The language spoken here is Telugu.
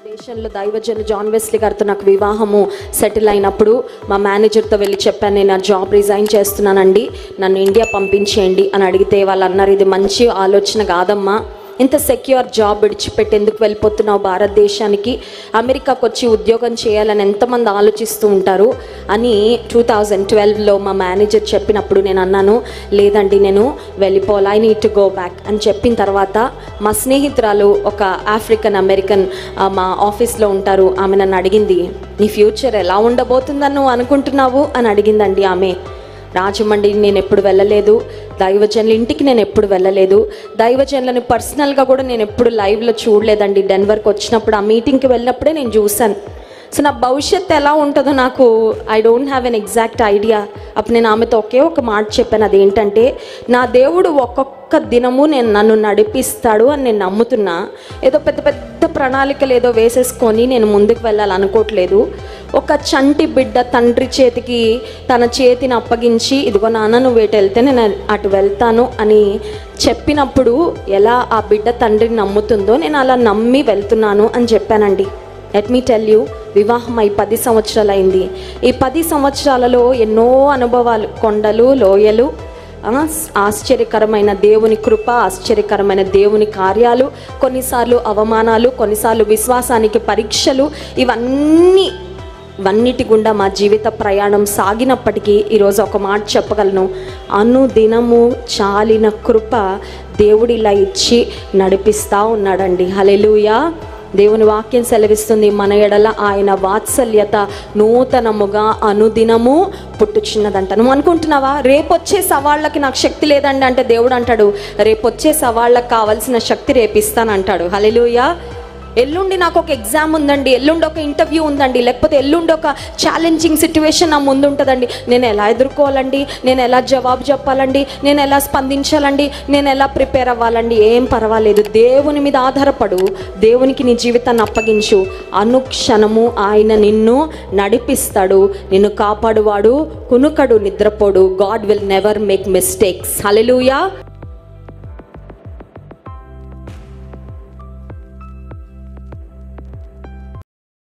దేశంలో దైవజన జాన్ వెస్లీ గారితో నాకు వివాహము సెటిల్ అయినప్పుడు మా మేనేజర్తో వెళ్ళి చెప్పాను నేను ఆ జాబ్ రిజైన్ చేస్తున్నానండి నన్ను ఇండియా పంపించేయండి అని అడిగితే వాళ్ళు అన్నారు ఇది మంచి ఆలోచన కాదమ్మా ఇంత సెక్యూర్ జాబ్ విడిచిపెట్టి ఎందుకు వెళ్ళిపోతున్నావు భారతదేశానికి అమెరికాకు వచ్చి ఉద్యోగం చేయాలని ఎంతమంది ఆలోచిస్తూ ఉంటారు అని టూ థౌజండ్ ట్వెల్వ్లో మా మేనేజర్ చెప్పినప్పుడు నేను అన్నాను లేదండి నేను వెళ్ళిపోవాలి I need to go back అని చెప్పిన తర్వాత మా స్నేహితురాలు ఒక ఆఫ్రికన్ అమెరికన్ ఆ, మా ఆఫీస్లో ఉంటారు ఆమె నన్ను అడిగింది నీ ఫ్యూచర్ ఎలా ఉండబోతుందని నువ్వు అనుకుంటున్నావు అని అడిగిందండి ఆమె రాజమండ్రి నేను ఎప్పుడు వెళ్ళలేదు దైవజనుల ఇంటికి నేను ఎప్పుడు వెళ్ళలేదు దైవజనులని పర్సనల్గా కూడా నేను ఎప్పుడు లైవ్లో చూడలేదండి డెన్వర్కి వచ్చినప్పుడు ఆ మీటింగ్కి వెళ్ళినప్పుడే నేను చూశాను సో నా భవిష్యత్తు ఎలా ఉంటుందో నాకు I don't have an exact idea అప్పుడు నేను ఆమెతో ఒకే ఒక మాట చెప్పాను అదేంటంటే నా దేవుడు ఒక్కొక్క దినము నేను నన్ను నడిపిస్తాడు అని నేను నమ్ముతున్నా ఏదో పెద్ద పెద్ద ప్రణాళికలు ఏదో వేసేసుకొని నేను ముందుకు వెళ్ళాలనుకోవట్లేదు ఒక చంటి బిడ్డ తండ్రి చేతికి తన చేతిని అప్పగించి ఇదిగో నాన్న నువ్వు ఇటు వెళ్తే నేను అటు వెళ్తాను అని చెప్పినప్పుడు ఎలా ఆ బిడ్డ తండ్రిని నమ్ముతుందో నేను అలా నమ్మి వెళ్తున్నాను అని చెప్పానండి లెట్ మీ టెల్ యూ వివాహం అయి పది సంవత్సరాలు అయింది ఈ పది సంవత్సరాలలో ఎన్నో అనుభవాలు కొండలు లోయలు ఆ, ఆశ్చర్యకరమైన దేవుని కృప ఆశ్చర్యకరమైన దేవుని కార్యాలు కొన్నిసార్లు అవమానాలు కొన్నిసార్లు విశ్వాసానికి పరీక్షలు ఇవన్నీ ఇవన్నిటి గుండా మా జీవిత ప్రయాణం సాగినప్పటికీ ఈరోజు ఒక మాట చెప్పగలను అనుదినము చాలిన కృప దేవుడి ఇలా ఇచ్చి నడిపిస్తూ ఉన్నాడండి హలెలుయా దేవుని వాక్యం సెలవిస్తుంది మన ఎడల ఆయన వాత్సల్యత నూతనముగా అనుదినము పుట్టుచున్నదంట నువ్వు అనుకుంటున్నావా రేపొచ్చే సవాళ్ళకి నాకు శక్తి లేదండి అంటే దేవుడు అంటాడు రేపొచ్చే సవాళ్ళకి కావాల్సిన శక్తి రేపిస్తానంటాడు హలెలుయా ఎల్లుండి నాకు ఒక ఎగ్జామ్ ఉందండి ఎల్లుండి ఒక ఇంటర్వ్యూ ఉందండి లేకపోతే ఎల్లుండి ఒక ఛాలెంజింగ్ సిచ్యువేషన్ నా ముందు ఉంటుందండి నేను ఎలా ఎదుర్కోవాలండి నేను ఎలా జవాబు చెప్పాలండి నేను ఎలా స్పందించాలండి నేను ఎలా ప్రిపేర్ అవ్వాలండి ఏం పర్వాలేదు దేవుని మీద ఆధారపడు దేవునికి నీ జీవితాన్ని అప్పగించు అనుక్షణము ఆయన నిన్ను నడిపిస్తాడు నిన్ను కాపాడువాడు కునుకడు నిద్రపోడు God will never make mistakes hallelujah